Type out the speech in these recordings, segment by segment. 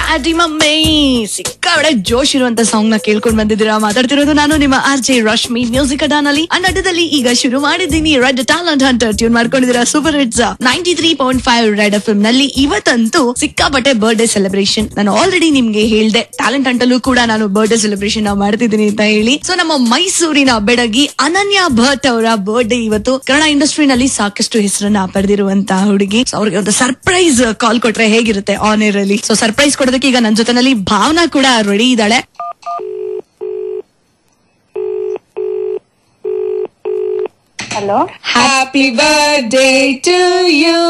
Daddy mummy ಸಿಕ್ಕಾಬಡೆ ಜೋಶ್ ಇರುವಂತ song ನ ಕೇಳ್ಕೊಂಡ್ ಬಂದಿದ್ದೀರಾ ಮಾತಾಡ್ತಿರೋದು ನಾನು ನಿಮ್ಮ ಆರ್ ಜೆ ರಶ್ಮಿ ಮ್ಯೂಸಿಕ್ ಅಡಾನಲ್ಲಿ ಅಂಡ್ ಅಡ್ಡದಲ್ಲಿ ಈಗ ಶುರು ಮಾಡಿದ್ದೀನಿ ರೆಡ್ ಟ್ಯಾಲೆಂಟ್ ಹಂಟರ್ ಟ್ಯೂನ್ ಮಾಡ್ಕೊಂಡಿದ್ದೀರಾ super hits ninety three point five red F M ನಲ್ಲಿ ಇವತ್ತಂತೂ ಸಿಕ್ಕಾಪಟ್ಟೆ ಬರ್ಡೇ ಸೆಲೆಬ್ರೇಷನ್ ನಾನು ಆಲ್ರೆಡಿ ನಿಮ್ಗೆ ಹೇಳ್ದೆ ಟ್ಯಾಲೆಂಟ್ ಹಂಟಲ್ಲೂ ಕೂಡ ನಾನು ಬರ್ಡೇ ಸೆಲೆಬ್ರೇಷನ್ ಮಾಡ್ತಿದ್ದೀನಿ ಅಂತ ಹೇಳಿ ಸೊ ನಮ್ಮ ಮೈಸೂರಿನ ಬೆಡಗಿ ಅನನ್ಯ ಭಟ್ ಅವರ ಬರ್ಡೇ ಇವತ್ತು ಕನ್ನಡ ಇಂಡಸ್ಟ್ರಿನಲ್ಲಿ ಸಾಕಷ್ಟು ಹೆಸರನ್ನ ಪಡೆದಿರುವಂತಹ ಹುಡುಗಿ So ಅವ್ರಿಗೆ ಒಂದು ಸರ್ಪ್ರೈಸ್ ಕಾಲ್ ಕೊಟ್ರೆ ಹೇಗಿರುತ್ತೆ ಆನ್ ಏರ್ ಅಲ್ಲಿ ಸೊ ಸರ್ಪ್ರೈಸ್ ಕೊಡೋದಕ್ಕೆ ಈಗ ನನ್ನ ಜೊತೆನಲ್ಲಿ ಭಾವನಾ ಕೂಡ ರೆಡಿ ಇದ್ದಾಳೆ hello Happy birthday to you.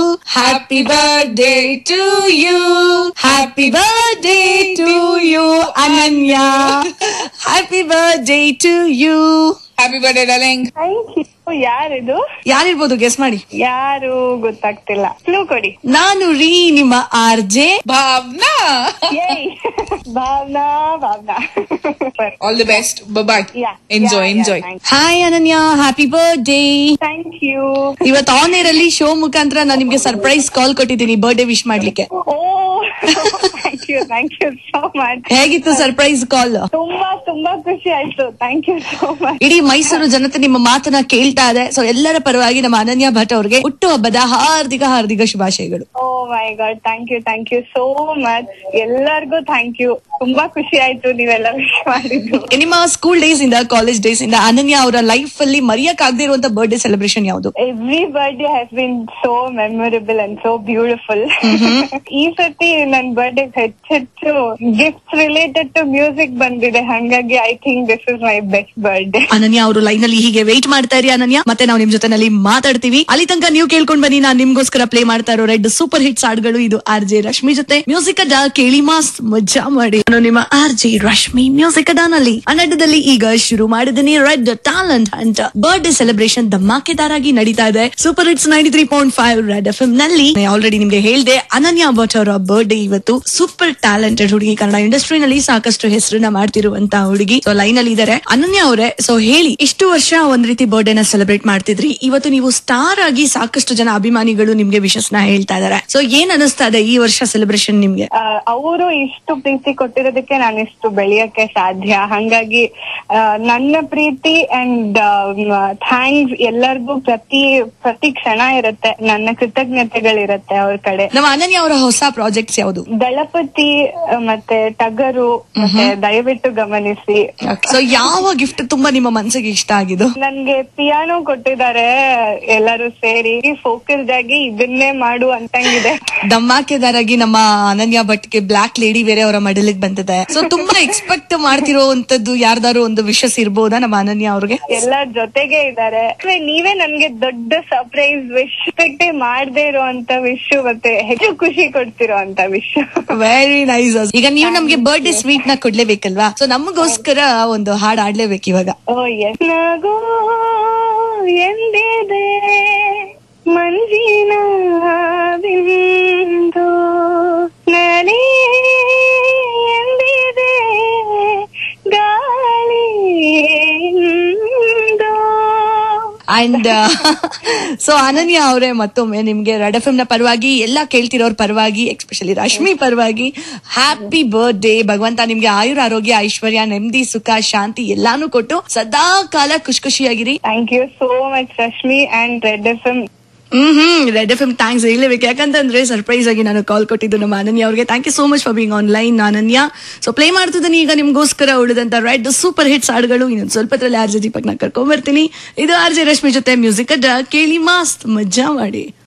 Happy birthday to you. Happy birthday to you, Ananya. Happy birthday to you Happy birthday, darling. Thank you ಯಾರಿದು ಯಾರಿರ್ಬೋದು ಗೆಸ್ ಮಾಡಿ ಯಾರು ಗೊತ್ತಾಗ್ತಿಲ್ಲ ಕ್ಲೂ ಕೊಡಿ ನಾನು ರೀ ನಿಮ್ಮ ಆರ್ ಜೆ Bhavna. ಏಯ್ Bhavana Bhavana All the best. Bye bye. Yeah. Enjoy, enjoy. Hi Ananya happy birthday thank you ಇವತ್ತು ಆನ್ ಏರ್ ಅಲ್ಲಿ ಶೋ ಮುಖಾಂತರ ನಾನು ನಿಮ್ಗೆ ಸರ್ಪ್ರೈಸ್ ಕಾಲ್ ಕೊಟ್ಟಿದ್ದೀನಿ ಬರ್ಡೇ ವಿಶ್ ಮಾಡ್ಲಿಕ್ಕೆ oh thank you thank you so much ಹೇಗಿತ್ತು ಸರ್ಪ್ರೈಸ್ ಕಾಲ್ ತುಂಬಾ ತುಂಬಾ ಖುಷಿ ಆಯ್ತು ಥ್ಯಾಂಕ್ ಯು ಸೋ ಮಚ್ ಇಡೀ ಮೈಸೂರು ಜನತೆ ನಿಮ್ಮ ಮಾತನ್ನ ಕೇಳ್ತಾ ಇದೆ ಸೊ ಎಲ್ಲರ ಪರವಾಗಿ ನಮ್ಮ ಅನನ್ಯ ಭಟ್ ಅವ್ರಿಗೆ ಹುಟ್ಟು ಹಬ್ಬದ ಹಾರ್ದಿಕ ಹಾರ್ದಿಕ ಶುಭಾಶಯಗಳು oh my god thank you thank you so much ಎಲ್ಲರಿಗೂ ಥ್ಯಾಂಕ್ ಯು ತುಂಬಾ ಖುಷಿ ಆಯ್ತು ನೀವೆಲ್ಲ ವಿಶ್ ಮಾಡಿದ್ದು ನಿಮ್ಮ ಸ್ಕೂಲ್ ಡೇಸ್ ಇಂದ ಕಾಲೇಜ್ ಡೇಸ್ ಇಂದ ಅನನ್ಯ ಅವರ ಲೈಫ್ ಅಲ್ಲಿ ಮರೆಯಕ್ಕಾಗದೇ ಇರುವಂತ ಬರ್ಡೇ ಸೆಲೆಬ್ರೇಷನ್ ಯಾವುದು every birthday has been so memorable and so beautiful ಈ ಸತಿ ನನ್ ಬರ್ಡೇ ಹೆಚ್ಚೆಚ್ಚು ಗಿಫ್ಟ್ಸ್ ರಿಲೇಟೆಡ್ ಟು ಮ್ಯೂಸಿಕ್ ಬಂದಿದೆ ಹಂಗಾಗಿ I think this is my best birthday Ananya ಅವರು ಲೈನ್ ಅಲ್ಲಿ ಹೀಗೆ ವೇಟ್ ಮಾಡ್ತಾ ಇರಿ ಅನನ್ಯ ಮತ್ತೆ ನಾವು ನಿಮ್ ಜೊತೆನಲ್ಲಿ ಮಾತಾಡ್ತೀವಿ ಅಲ್ಲಿ ತನಕ ನೀವು ಕೇಳ್ಕೊಂಡ್ ಬನ್ನಿ ನಾನು ನಿಮ್ಗೋಸ್ಕರ ಪ್ಲೇ ಮಾಡ್ತಾ ಇರೋ ರೆಡ್ ಸೂಪರ್ ಹಿಟ್ಸ್ ಹಾಡ್ಗಳು ಇದು ಆರ್ ಜೆ ರಶ್ಮಿ ಜೊತೆ ಮ್ಯೂಸಿಕ್ ಅಡ್ಡ ಕೇಳಿ ಮಾಸ್ ಮಜಾ ಮಾಡಿ ನಾನು ನಿಮ್ಮ ಆರ್ ಜೆ ರಶ್ಮಿ ಮ್ಯೂಸಿಕ್ ಅಡ್ಡಾನಲ್ಲಿ ಅನಡ್ಡದಲ್ಲಿ ಈಗ ಶುರು ಮಾಡಿದ್ದೀನಿ ರೆಡ್ ಟ್ಯಾಲೆಂಟ್ ಅಂತ ಬರ್ಡೇ ಸೆಲೆಬ್ರೇಷನ್ ಧಮಾಕೆದಾರಾಗಿ ನಡೀತಾ ಇದೆ super hits ninety three point five red F M ನಲ್ಲಿ ಆಲ್ರೆಡಿ ನಿಮ್ಗೆ ಹೇಳ್ದೆ ಅನನ್ಯ ಭಟ್ ಅವರ ಬರ್ಡೇ ಇವತ್ತು ಸೂಪರ್ ಟ್ಯಾಲೆಂಟೆಡ್ ಹುಡುಗಿ ಕನ್ನಡ ಇಂಡಸ್ಟ್ರಿನಲ್ಲಿ ಸಾಕಷ್ಟು ಹೆಸರನ್ನ ಮಾಡ್ತಿರುವಂತಹ ಹುಡುಗಿ ಸೊ ಲೈನ್ ಅಲ್ಲಿ ಇದಾರೆ ಅನನ್ಯ ಅವರೇ ಸೊ ಹೇಳಿ ಇಷ್ಟು ವರ್ಷ ಒಂದ್ ರೀತಿ ಬರ್ಡೇನ ಸೆಲೆಬ್ರೇಟ್ ಮಾಡ್ತಿದ್ರಿ ಇವತ್ತು ನೀವು ಸ್ಟಾರ್ ಆಗಿ ಸಾಕಷ್ಟು ಜನ ಅಭಿಮಾನಿಗಳು ನಿಮ್ಗೆ ವಿಶಸ್ ನ ಹೇಳ್ತಾ ಇದಾರೆ ಸೊ ಏನ್ ಅನಿಸ್ತಾ ಇದೆ ಈ ವರ್ಷ ಸೆಲೆಬ್ರೇಷನ್ ನಿಮ್ಗೆ ಅವರು ಇಷ್ಟು ಪ್ರೀತಿ ಕೊಟ್ಟಿರೋದಕ್ಕೆ ನಾನು ಇಷ್ಟು ಬೆಳೆಯಕ್ಕೆ ಸಾಧ್ಯ ಹಂಗಾಗಿ ಆ, ನನ್ನ ಪ್ರೀತಿ ಅಂಡ್ ಥ್ಯಾಂಕ್ಸ್ ಎಲ್ಲರಿಗೂ ಪ್ರತಿ ಪ್ರತಿ ಕ್ಷಣ ಇರುತ್ತೆ ನನ್ನ ಕೃತಜ್ಞತೆಗಳಿರುತ್ತೆ ಅವ್ರ ಕಡೆ ನಮ್ಮ ಅನನ್ಯ ಅವರ ಹೊಸ ಪ್ರಾಜೆಕ್ಟ್ಸ್ ಯಾವುದು ದಳಪತಿ ಆ, ಮತ್ತೆ ಟಗರು ಮತ್ತೆ ದಯವಿಟ್ಟು ಗಮನಿಸಿ ಸೊ ಯಾವ ಗಿಫ್ಟ್ ತುಂಬಾ ನಿಮ್ಮ ಮನಸ್ಸಿಗೆ ಇಷ್ಟ ಆಗಿದ್ದು ನನ್ಗೆ ಪಿಯಾನೋ ಕೊಟ್ಟಿದ್ದಾರೆ ಎಲ್ಲರೂ ಸೇರಿ ಫೋಕಸ್ಡ್ ಆಗಿ ಇದನ್ನೇ ಮಾಡು ಅಂತಂಗಿದೆ ಧಮಾಕೆದಾರಾಗಿ ನಮ್ಮ ಅನನ್ಯ ಭಟ್ಗೆ ಬ್ಲಾಕ್ ಲೇಡಿ ಬೇರೆ ಅವರ ಮಡಲಿಗೆ ಬಂದಿದೆ ಸೊ ತುಂಬಾ ಎಕ್ಸ್ಪೆಕ್ಟ್ ಮಾಡ್ತಿರೋಂತದ್ದು ಯಾರ್ದಾರು ಒಂದು ವಿಶಸ್ ಇರ್ಬೋದಾ ನಮ್ಮ ಅನನ್ಯ ಅವ್ರಿಗೆ ಎಲ್ಲರ ಜೊತೆಗೆ ಇದ್ದಾರೆ ಆದ್ರೆ ನೀವೇ ನನ್ಗೆ ದೊಡ್ಡ ಸರ್ಪ್ರೈಸ್ ವಿಶ್ ಎಕ್ಸ್ಪೆಕ್ಟೇ ಮಾಡದೇ ಇರುವಂತ ವಿಶ್ ಮತ್ತೆ ಹೆಚ್ಚು ಖುಷಿ ಕೊಡ್ತಿರೋ ಅಂತ ವಿಶ್ ವೆರಿ ನೈಸ್ ಈಗ ನೀವು ನಮ್ಗೆ ಬರ್ಡೇ ಸ್ವೀಟ್ ನ ಕೊಡ್ಲೇಬೇಕಲ್ವಾ ಸೊ ನಮಗೋಸ್ಕರ ಒಂದು ಹಾಡ್ ಆಡ್ಲೇಬೇಕು ಇವಾಗ ಓ ಎಸ್ ನಗೋ ಎಂದಿದೆ ಮಂಜಿನ ಬಿಂದು ನನೇ ಎಂದಿದೆ ಗಾಳಿ ಎಂದು. ಅಂಡ್ ಸೊ ಅನನ್ಯ ಅವರೇ ಮತ್ತೊಮ್ಮೆ ನಿಮ್ಗೆ ರೆಡ್ ಎಫ್ ಎಂ ನ ಪರವಾಗಿ ಎಲ್ಲ ಕೇಳ್ತಿರೋರ್ ಪರವಾಗಿ ಎಸ್ಪೆಷಲಿ ರಶ್ಮಿ ಪರವಾಗಿ ಹ್ಯಾಪಿ ಬರ್ಡೇ ಭಗವಂತ ನಿಮ್ಗೆ ಆಯುರ ಆರೋಗ್ಯ ಐಶ್ವರ್ಯ ನೆಮ್ಮದಿ ಸುಖ ಶಾಂತಿ ಎಲ್ಲಾನು ಕೊಟ್ಟು ಸದಾ ಕಾಲ ಖುಷಿ ಖುಷಿಯಾಗಿರಿ thank you so much Rashmi and red F M hmm hmm red F M thanks ಹೇಳಲೇಬೇಕು ಯಾಕಂತಂದ್ರೆ ಸರ್ಪ್ರೈಸ್ ಆಗಿ ನಾನು ಕಾಲ್ ಕೊಟ್ಟಿದ್ದು ನಮ್ಮ ಅನನ್ಯ ಅವ್ರಿಗೆ thank you so much for being online Ananya so play ಮಾಡ್ತಿದ್ದೀನಿ ಈಗ ನಿಮ್ಗೋಸ್ಕರ ಉಳಿದಂತ ರೆಡ್ ಸೂಪರ್ ಹಿಟ್ಸ್ ಹಾಡುಗಳು ಇನ್ನೊಂದು ಸ್ವಲ್ಪದಲ್ಲಿ ಆರ್ ಜೆ ದೀಪಕ್ ನ ಕರ್ಕೊಂಡ್ ಬರ್ತೀನಿ ಇದು ಆರ್ ಜೆ ರಶ್ಮಿ ಜೊತೆ ಮ್ಯೂಸಿಕ್ ಅಡ್ಡ ಕೇಳಿ ಮಸ್ತ್ ಮಜಾ ಮಾಡಿ